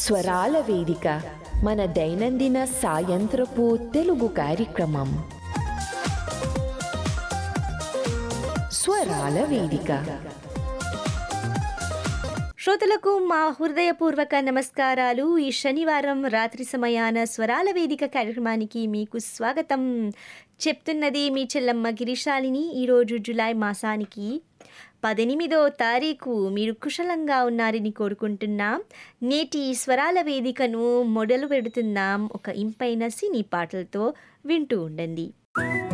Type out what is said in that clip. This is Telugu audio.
స్వరాల వేదిక మన దైనందిన సాయంత్రపు తెలుగు కార్యక్రమం స్వరాల వేదిక శ్రోతలకు మా హృదయపూర్వక నమస్కారాలు ఈ శనివారం రాత్రి సమయాన స్వరాల వేదిక కార్యక్రమానికి మీకు స్వాగతం చెప్తున్నది మీ చెల్లమ్మ గిరిశాలిని ఈరోజు జులై మాసానికి పద్దెనిమిదో తారీఖు మీరు కుశలంగా ఉన్నారని కోరుకుంటున్నాం నేటి స్వరాల వేదికను మొదలు పెడుతున్నాం ఒక ఇంపైన సినీ పాటలతో వింటూ ఉండండి